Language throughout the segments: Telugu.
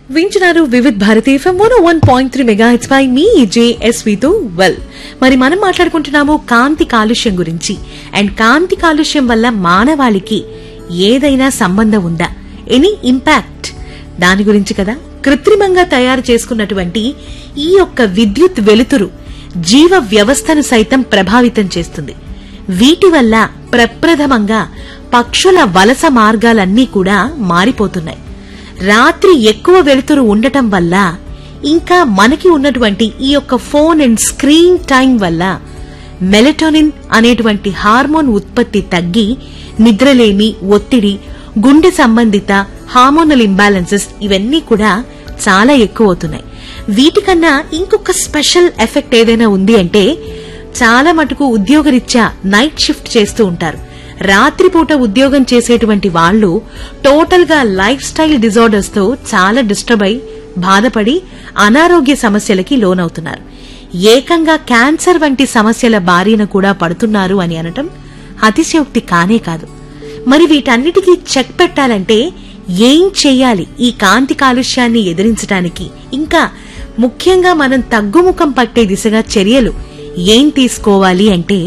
వింటున్నారు Vividh Bharati FM one one point three mega H by me జేఎస్వితో వెల్ మరి మనం మాట్లాడుకుంటున్నాము కాంతి కాలుష్యం గురించి అండ్ కాంతి కాలుష్యం వల్ల మానవాళికి ఏదైనా సంబంధం ఉందా ఎనీ ఇంపాక్ట్ దాని గురించి కదా కృత్రిమంగా తయారు చేసుకున్నటువంటి ఈ యొక్క విద్యుత్ వెలుతురు జీవ వ్యవస్థను సైతం ప్రభావితం చేస్తుంది వీటి వల్ల ప్రప్రథమంగా పక్షుల వలస మార్గాలన్నీ కూడా మారిపోతున్నాయి రాత్రి ఎక్కువ వెలుతురు ఉండటం వల్ల ఇంకా మనకి ఉన్నటువంటి ఈ యొక్క ఫోన్ అండ్ స్క్రీన్ టైం వల్ల మెలటోనిన్ అనేటువంటి హార్మోన్ ఉత్పత్తి తగ్గి నిద్రలేమి ఒత్తిడి గుండె సంబంధిత హార్మోనల్ ఇంబ్యాలెన్సెస్ ఇవన్నీ కూడా చాలా ఎక్కువ అవుతున్నాయి వీటికన్నా ఇంకొక స్పెషల్ ఎఫెక్ట్ ఏదైనా ఉంది అంటే చాలా మటుకు ఉద్యోగరీత్యా నైట్ షిఫ్ట్ చేస్తూ ఉంటారు రాత్రిపూట ఉద్యోగం చేసేటువంటి వాళ్ళు టోటల్ గా లైఫ్ స్టైల్ డిజార్డర్స్ తో చాలా డిస్టర్బ్ అయి బాధపడి అనారోగ్య సమస్యలకి లోనవుతున్నారు ఏకంగా క్యాన్సర్ వంటి సమస్యల బారిన కూడా పడుతున్నారు అని అనటం అతిశయోక్తి కానే కాదు మరి వీటన్నిటికీ చెక్ పెట్టాలంటే ఏం చెయ్యాలి ఈ కాంతి కాలుష్యాన్ని ఎదిరించడానికి ఇంకా ముఖ్యంగా మనం తగ్గుముఖం పట్టే దిశగా చర్యలు ఏం తీసుకోవాలి అంటే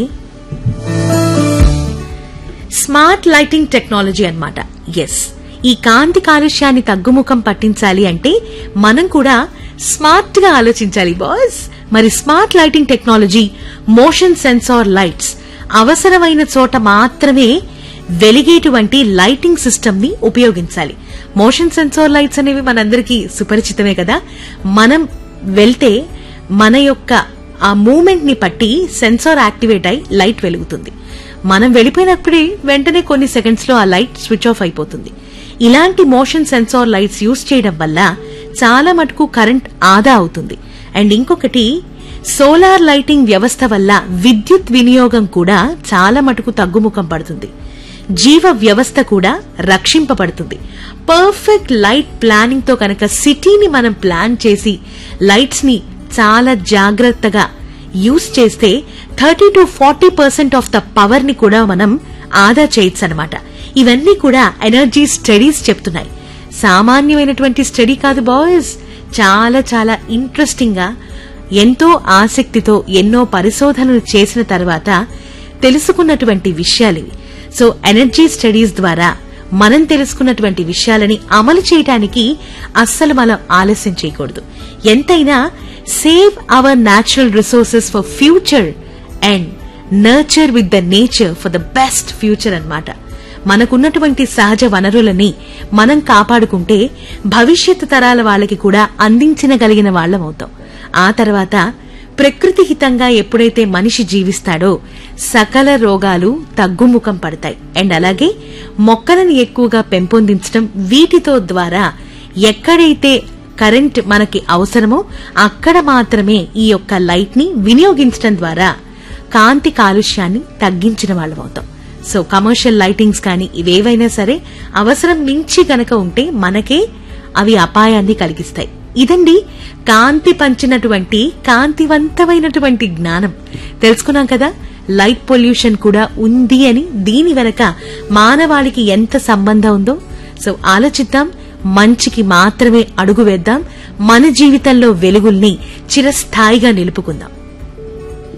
స్మార్ట్ లైటింగ్ టెక్నాలజీ అన్నమాట ఎస్ ఈ కాంతి కాలుష్యాన్ని తగ్గుముఖం పట్టించాలి అంటే మనం కూడా స్మార్ట్ గా ఆలోచించాలి బాస్ మరి smart lighting technology motion sensor lights అవసరమైన చోట మాత్రమే వెలిగేటువంటి లైటింగ్ సిస్టమ్ ని ఉపయోగించాలి మోషన్ సెన్సార్ లైట్స్ అనేవి మనందరికీ సుపరిచితమే కదా మనం వెళ్తే మన యొక్క ఆ మూమెంట్ ని పట్టి సెన్సార్ యాక్టివేట్ అయి లైట్ వెలుగుతుంది మనం వెళ్ళిపోయినప్పుడే వెంటనే కొన్ని సెకండ్స్ లో ఆ లైట్ స్విచ్ ఆఫ్ అయిపోతుంది ఇలాంటి మోషన్ సెన్సార్ లైట్స్ యూజ్ చేయడం వల్ల చాలా మటుకు కరెంట్ ఆదా అవుతుంది అండ్ ఇంకొకటి సోలార్ లైటింగ్ వ్యవస్థ వల్ల విద్యుత్ వినియోగం కూడా చాలా మటుకు తగ్గుముఖం పడుతుంది జీవ వ్యవస్థ కూడా రక్షింపబడుతుంది పర్ఫెక్ట్ లైట్ ప్లానింగ్ తో కనుక సిటీని మనం ప్లాన్ చేసి లైట్స్ ని చాలా జాగ్రత్తగా యూజ్ చేస్తే thirty to forty percent of the power ని కూడా మనం ఆదా చేయొచ్చు అనమాట ఇవన్నీ కూడా ఎనర్జీ స్టడీస్ చెప్తున్నాయి సామాన్యమైనటువంటి స్టడీ కాదు బాయ్స్ చాలా చాలా ఇంట్రెస్టింగ్ గా ఎంతో ఆసక్తితో ఎన్నో పరిశోధనలు చేసిన తర్వాత తెలుసుకున్నటువంటి విషయాలివి సో ఎనర్జీ స్టడీస్ ద్వారా మనం తెలుసుకున్నటువంటి విషయాలని అమలు చేయడానికి అస్సలు మనం ఆలస్యం చేయకూడదు ఎంతైనా save our natural resources for future and nurture with the nature for the best future అన్నమాట మనకున్నటువంటి సహజ వనరులని మనం కాపాడుకుంటే భవిష్యత్ తరాల వాళ్ళకి కూడా అందించగలిగిన వాళ్ళమవుతాం ఆ తర్వాత ప్రకృతి హితంగా ఎప్పుడైతే మనిషి జీవిస్తాడో సకల రోగాలు తగ్గుముఖం పడతాయి అండ్ అలాగే మొక్కలను ఎక్కువగా పెంపొందించడం వీటితో ద్వారా ఎక్కడైతే కరెంట్ మనకి అవసరమో అక్కడ మాత్రమే ఈ యొక్క లైట్ ని వినియోగించడం ద్వారా కాంతి కాలుష్యాన్ని తగ్గించిన వాళ్ళమవుతాం సో కమర్షియల్ లైటింగ్స్ కానీ ఇవేవైనా సరే అవసరం మించి గనక ఉంటే మనకే అవి అపాయాన్ని కలిగిస్తాయి ఇదండి కాంతి పంచినటువంటి కాంతివంతమైనటువంటి జ్ఞానం తెలుసుకున్నాం కదా లైట్ పొల్యూషన్ కూడా ఉంది అని దీని వెనక మానవాళికి ఎంత సంబంధం ఉందో సో ఆలోచిద్దాం మంచికి మాత్రమే అడుగు వేద్దాం మన జీవితంలో వెలుగుల్ని చిరస్థాయిగా నిలుపుకుందాం